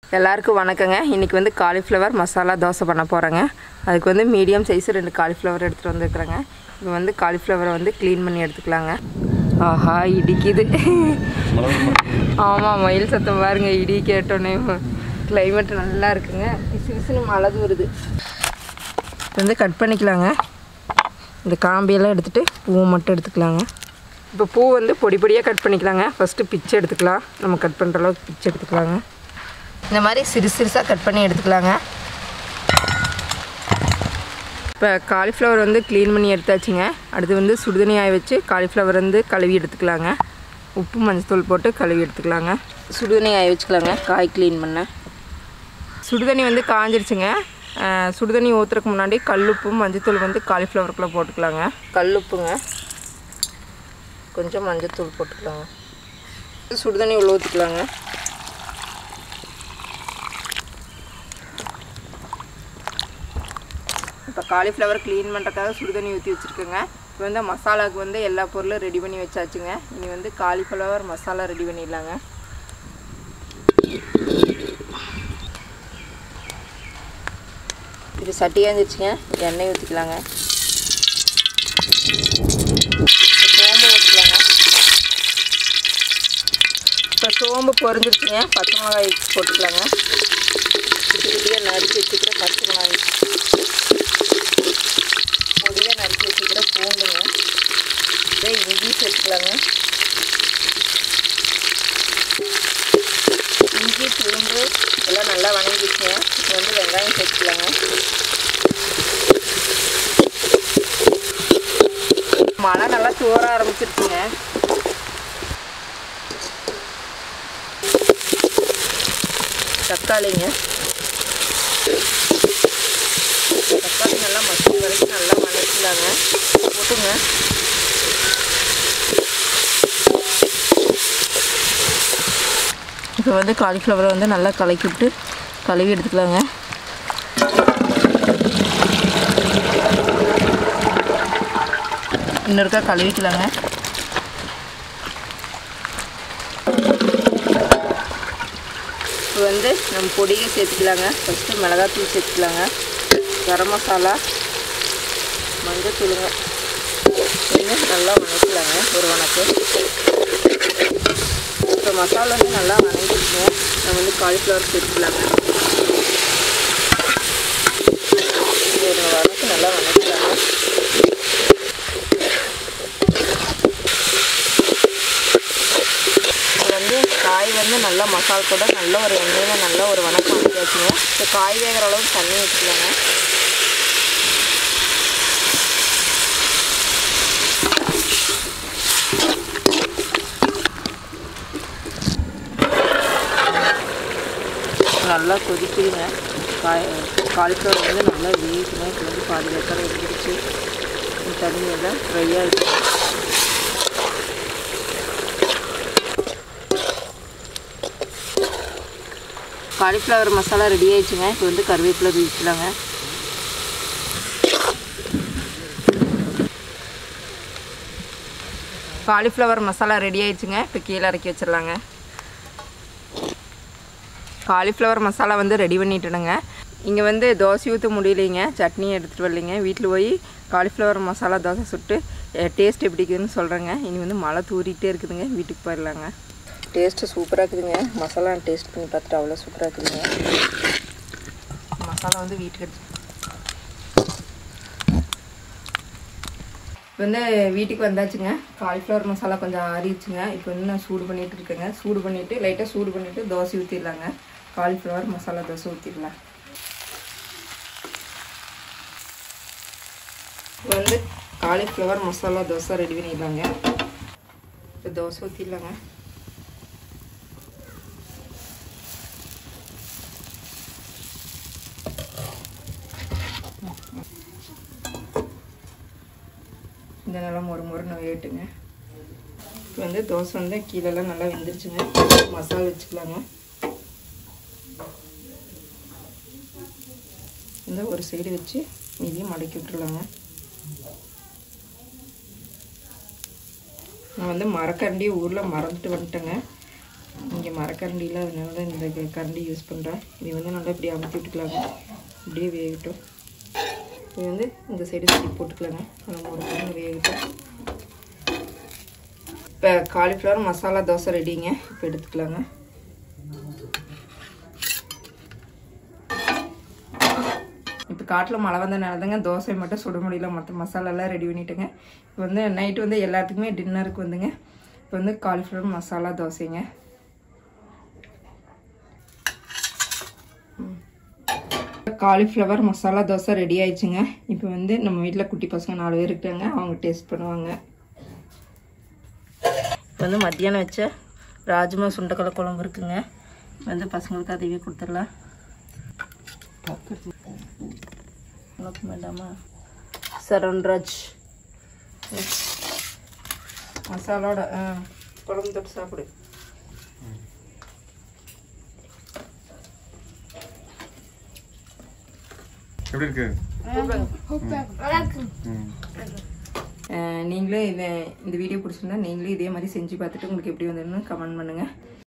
எல்லாருக்கும் வணக்கங்க இன்றைக்கி வந்து காலிஃப்ளவர் மசாலா தோசை பண்ண போகிறேங்க அதுக்கு வந்து மீடியம் சைஸ் ரெண்டு காலிஃப்ளவர் எடுத்துகிட்டு வந்துருக்குறேங்க இப்போ வந்து காலிஃப்ளவரை வந்து க்ளீன் பண்ணி எடுத்துக்கலாங்க ஆஹா இடிக்குது ஆமாம் மயில் சத்தம் பாருங்க இடி கேட்டோன்னே கிளைமேட் நல்லா இருக்குங்க பிசு பிசுன்னு மழை வருது இது வந்து கட் பண்ணிக்கலாங்க இந்த காம்பியெல்லாம் எடுத்துகிட்டு பூவை மட்டும் எடுத்துக்கலாங்க இப்போ பூ வந்து பொடி பொடியாக கட் பண்ணிக்கலாங்க ஃபஸ்ட்டு பிச்சு எடுத்துக்கலாம் நம்ம கட் பண்ணுற அளவுக்கு பிச்சு எடுத்துக்கலாங்க இந்த மாதிரி சிறு சிறுசாக கட் பண்ணி எடுத்துக்கலாங்க இப்போ காலிஃப்ளவர் வந்து க்ளீன் பண்ணி எடுத்தாச்சுங்க அடுத்து வந்து சுடுதண்ணி ஆய வச்சு காலிஃப்ளவர் வந்து கழுவி எடுத்துக்கலாங்க உப்பு மஞ்சத்தூள் போட்டு கழுவி எடுத்துக்கலாங்க சுடுதண்ணி ஆய வச்சுக்கலாங்க காய் க்ளீன் பண்ண சுடுதண்ணி வந்து காஞ்சிருச்சுங்க அஹ், சுடுதண்ணி ஊற்றுறதுக்கு முன்னாடி கல்லுப்பும் மஞ்சத்தூள் வந்து காலிஃப்ளவருக்குள்ளே போட்டுக்கலாங்க கல்லுப்புங்க கொஞ்சம் மஞ்சத்தூள் போட்டுக்கலாங்க சுடுதண்ணி உள்ள ஊற்றிக்கலாங்க இப்போ காலிஃப்ளவர் க்ளீன் பண்ணுறதுக்காக சுடுதண்ணி ஊற்றி வச்சுருக்கேங்க இப்போ வந்து மசாலாவுக்கு வந்து எல்லா பொருளும் ரெடி பண்ணி வச்சாச்சுங்க இனி வந்து காலிஃப்ளவர் மசாலா ரெடி பண்ணிடலாங்க இது சட்டி காஞ்சிருச்சுங்க எண்ணெய் ஊற்றிக்கலாங்க சோம்பு ஊற்றிக்கலாங்க இப்போ சோம்பு பொரிஞ்சிருச்சுங்க பச்சை மிளகாய் போட்டுக்கலாங்க குட்டி குட்டியாக நறுக்கி வச்சுக்கிற பச்சை மிளகாய் பொடியாக நறுக்கி வச்சுக்கிற பூண்டுங்க இதே இஞ்சி சேர்த்துக்கலாங்க இஞ்சி பூண்டு எல்லாம் நல்லா வணங்கிடுச்சுங்க இப்போ வந்து வெங்காயம் சேர்த்துக்கலாங்க மழை நல்லா தூர ஆரம்பிச்சிருச்சுங்க தக்காளிங்க தக்காளி நல்லா மசிஞ்ச வரைக்கும் நல்லா வதக்கலாங்க போட்டுங்க இப்போ வந்து காலிஃப்ளவரை வந்து நல்லா கலக்கி விட்டு கழுவி எடுத்துக்கலாங்க இன்னொருக்கா கழுவிக்கலாங்க இப்போ வந்து நம்ம பொடியை சேர்த்துக்கலாங்க ஃபஸ்ட்டு மிளகாத்தூள் சேர்த்துக்கலாங்க கரம் மசாலா மஞ்சத்தூளுங்க இன்னும் நல்லா வணக்கலாங்க ஒரு வணக்கு இப்போ மசாலா வந்து நல்லா வணங்கிடுச்சுங்க நம்ம வந்து காலிஃப்ளவர் சேர்த்துக்கலாங்க இது ஒரு வணக்கு நல்லா வணக்கலாங்க இது வந்து காய் வந்து நல்லா மசால் கூட நல்ல ஒரு எண்ணெயில் நல்ல ஒரு வணக்கம் வச்சாச்சுங்க இப்போ காய் வேகிற அளவுக்கு தண்ணி வச்சுக்கலாங்க நல்லா கொதிக்குதுங்க காய் காலிஃப்ளவர் வந்து நல்லா வேகுங்க இப்போ வந்து பாதி வெத்தலை எடுத்துருச்சு தண்ணியெல்லாம் ட்ரை ஆகிடுச்சு காலிஃப்ளவர் மசாலா ரெடி ஆயிடுச்சுங்க இப்போ வந்து கருவேப்பிலை வீச்சலாங்க காலிஃப்ளவர் மசாலா ரெடி ஆயிடுச்சுங்க இப்போ கீழே இறக்கி வச்சிடலாங்க காலிஃப்ளவர் மசாலா வந்து ரெடி பண்ணிட்டுனுங்க இங்கே வந்து தோசை ஊற்ற முடியலைங்க சட்னி எடுத்துகிட்டு வரலைங்க வீட்டில் போய் காலிஃப்ளவர் மசாலா தோசை சுட்டு டேஸ்ட் எப்படி இருக்குதுன்னு சொல்கிறேங்க இனி வந்து மழை தூரிகிட்டே இருக்குதுங்க வீட்டுக்கு போயிடலாங்க டேஸ்ட்டு சூப்பராக இருக்குதுங்க மசாலா டேஸ்ட் பண்ணி பார்த்துட்டு அவ்வளோ சூப்பராக இருக்குதுங்க மசாலா வந்து வீட்டுக்கு எடுத்து இப்போ வந்து வீட்டுக்கு வந்தாச்சுங்க காலிஃப்ளவர் மசாலா கொஞ்சம் ஆறிடுச்சுங்க இப்போ வந்து நான் சூடு பண்ணிட்டு இருக்கேங்க சூடு பண்ணிவிட்டு லைட்டாக சூடு பண்ணிவிட்டு தோசை ஊற்றிடலாங்க காலிஃப்ளவர் மசாலா தோசை ஊற்றிடலாம் இப்போ வந்து காலிஃப்ளவர் மசாலா தோசை ரெடி பண்ணிடலாங்க இப்போ தோசை ஊற்றிடலாங்க இந்த நல்லா மொறு மொறுன்னு வேட்டுங்க இப்போ வந்து தோசை வந்து கீழெல்லாம் நல்லா வெந்துருச்சுங்க மசாலா வச்சுக்கலாங்க இந்த ஒரு சைடு வச்சு மீதியும் மடக்கி விட்டுருலாங்க நான் வந்து மரக்கரண்டி ஊரில் மறந்துட்டு வந்துட்டேங்க இங்கே இங்கே மரக்கரண்டியில் அதனால தான் இந்த க- கரண்டி யூஸ் பண்ணுறேன் இது வந்து நல்லா இப்படி அமுத்தி விட்டுக்கலாங்க இப்படியே வேகட்டும் இது வந்து இந்த சைடு திருப்பி போட்டுக்கலாங்க நம்ம ஒரு கரண்டி வேகட்டும் இப்போ காலிஃப்ளவர் மசாலா தோசை ரெடிங்க இப்போ எடுத்துக்கலாங்க இப்போ காட்டில் மழை வந்தனால தாங்க தோசை மட்டும் சுட முடியல மற்ற மசாலாலாம் ரெடி பண்ணிட்டேங்க இப்போ வந்து நைட்டு வந்து எல்லாத்துக்குமே டின்னருக்கு வந்துங்க இப்போ வந்து காலிஃப்ளவர் மசாலா தோசைங்க காலிஃப்ளவர் மசாலா தோசை ரெடி ஆயிடுச்சுங்க இப்போ வந்து நம்ம வீட்டில் குட்டி பசங்க நாலு பேர் இருக்காங்க அவங்க டேஸ்ட் பண்ணுவாங்க இப்போ வந்து மத்தியானம் வச்ச ராஜ்மா சுண்டக்கடலை குழம்பு இருக்குங்க வந்து பசங்களுக்கு அதுவே கொடுத்துடலாம் உனக்கு வேண்டாமா சரண்ராஜ் மசாலோட ஆ குழம்பு தொட்டு சாப்பிடு எப்படி இருக்கு ம். அஹ் நீங்களும் இதை இந்த வீடியோ பிடிச்சிருந்தா நீங்களும் இதே மாதிரி செஞ்சு பார்த்துட்டு உங்களுக்கு எப்படி வந்ததுன்னு கமெண்ட் பண்ணுங்கள்